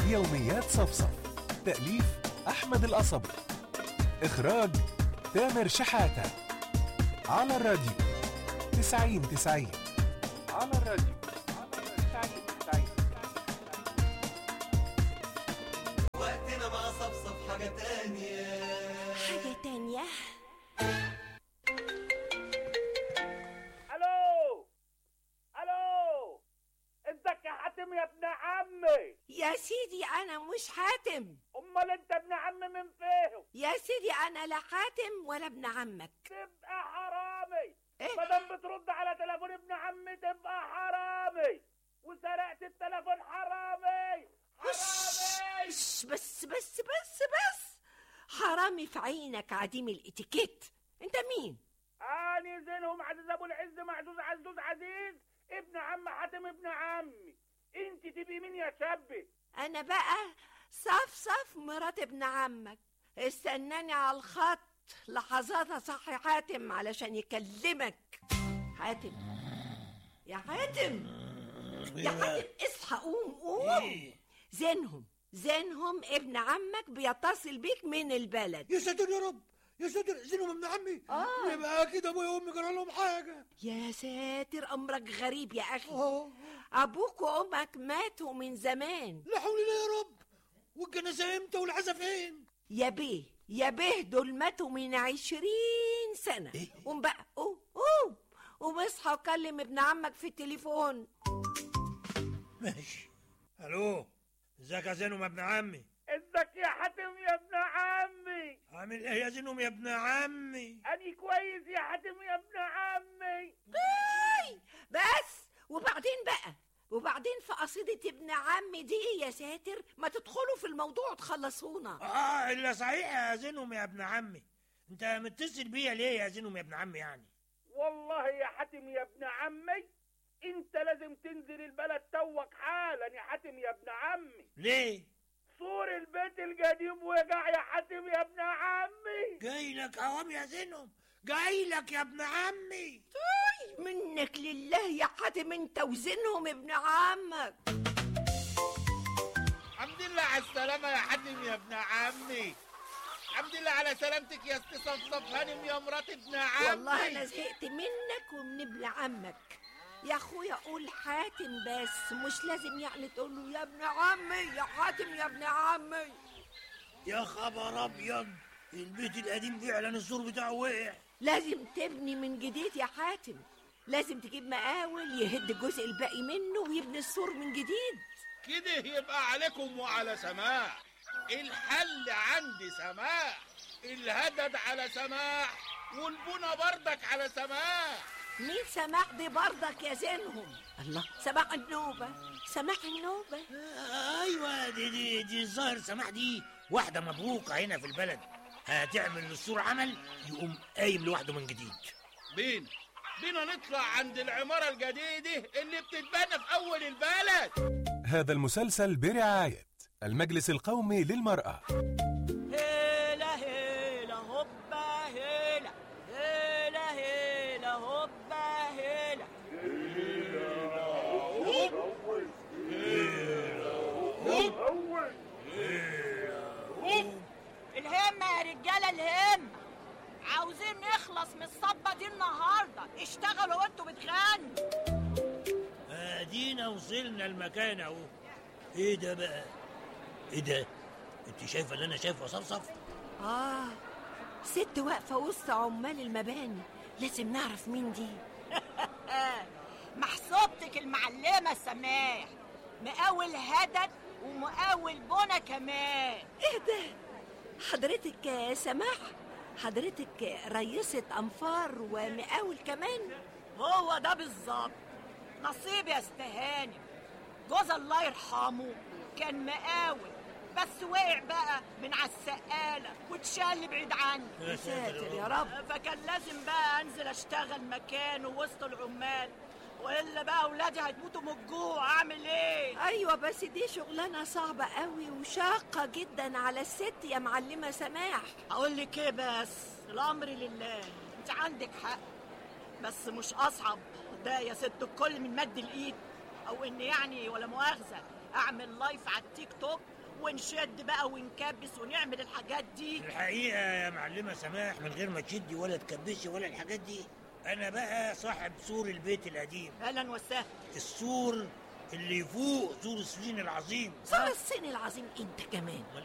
يوميات صفصف تأليف أحمد القصبي إخراج تامر شحاتة على الراديو تسعين تسعين على الراديو تسعين تسعين وقتنا مع صفصف حاجة تانية حاجة تانية الو الو انتك يا حاتم يا ابن عمي يا سيدي أنا مش حاتم امال انت ابن عم من فيه يا سيدي أنا لا حاتم ولا ابن عمك تبقى حرامي إيه؟ مادام بترد على تليفون ابن عمي تبقى حرامي وسرقت التليفون حرامي حرامي بس بس بس بس بس حرامي في عينك عديم الاتيكيت انت مين اني زينهم عزيز ابو العز معزوز عزوز عزيز ابن عم حاتم ابن عمي انت تبقي مين يا شابي انا بقى صفصف مرات ابن عمك استناني على الخط لحظات صحي حاتم علشان يكلمك حاتم يا حاتم يا حاتم اصحى قوم قوم زينهم زينهم ابن عمك بيتصل بيك من البلد يا ساتر يا رب يا ساتر زينهم ابن عمي آه. يبقى اكيد ابويا وامي جرى لهم حاجه يا ساتر امرك غريب يا اخي اه ابوك وامك ماتوا من زمان لا حول الله يا رب والجنازه امتى والعزا فين يا بيه يا بيه دول ماتوا من عشرين سنة قوم بقى قوم قوم قوم اصحى وكلم ابن عمك في التليفون ماشي الو ازيك يا زينهم يا ابن عمي ازيك يا حاتم يا ابن عمي عامل ايه يا زينهم يا ابن عمي اني كويس يا حاتم يا ابن عمي باي بس وبعدين بقى وبعدين في قصيدة ابن عمي دي يا ساتر ما تدخلوا في الموضوع وتخلصونا اه الا صحيح يا زينهم يا ابن عمي انت متصل بيا ليه يا زينهم يا ابن عمي يعني والله يا حاتم يا ابن عمي انت لازم تنزل البلد توك حالا يا حاتم يا ابن عمي ليه سور البيت القديم وجع يا حاتم يا ابن عمي جاي لك عوام يا زينهم جاي لك يا ابن عمي منك لله يا حاتم انت وزنهم ابن عمك الحمد لله على السلامة يا حاتم يا ابن عمي الحمد لله على سلامتك يا ست صفصف هانم يا مرات ابن عمي والله انا زهقت منك ومن ابن عمك يا اخويا قول حاتم بس مش لازم يعني تقول له يا ابن عمي يا حاتم يا ابن عمي يا خبر ابيض البيت القديم فعلا السور بتاعه وقع لازم تبني من جديد يا حاتم لازم تجيب مقاول يهد الجزء الباقي منه ويبني السور من جديد كده يبقى عليكم وعلى سماح الحل عندي سماح الهدد على سماح والبنا بردك على سماح مين سماح دي برضك يا زينهم الله سماح النوبة سماح النوبة آه، ايوه دي دي دي الظاهر سماح دي واحده مبروكه هنا في البلد هتعمل للسور عمل يقوم قايم لوحده من جديد بين بينا نطلع عند العمارة الجديدة اللي بتتبنى في أول البلد هذا المسلسل برعاية المجلس القومي للمرأة هيلا هيلا هوبا هيلا هيلا هيلا هوبا هيلا الهمة يا رجالة الهمة عاوزين نخلص من الصبة دي النهاردة اشتغلوا وانتوا بتغنوا ادينا وصلنا المكان اهو ايه ده بقى ايه ده انت شايفه اللي انا شايفه يا صفصف آه ست واقفة وسط عمال المباني لازم نعرف مين دي محسوبتك المعلمة سماح مقاول هدد ومقاول بنا كمان ايه ده حضرتك آه، سماح حضرتك آه، رئيسة أنفار ومقاول كمان هو ده بالظبط نصيب يا استهانم جوز الله يرحمه كان مقاول بس وقع بقى من على السقالة واتشال بعيد عني يا ساتر يا رب فكان لازم بقى انزل اشتغل مكانه وسط العمال والا بقى اولادي هيموتوا من الجوع اعمل ايه ايوه بس دي شغلانه صعبه قوي وشاقه جدا على الست يا معلمه سماح اقول لك ايه بس الامر لله انت عندك حق بس مش اصعب ده يا ست الكل من مد الايد او ان يعني ولا مؤاخذه اعمل لايف على التيك توك ونشد بقى ونكبس ونعمل الحاجات دي الحقيقة يا معلمة سماح من غير ما تشدي ولا تكبسي ولا الحاجات دي أنا بقى صاحب سور البيت القديم اهلا وسهلا السور اللي فوق سور الصين العظيم صار الصين العظيم انت كمان أمال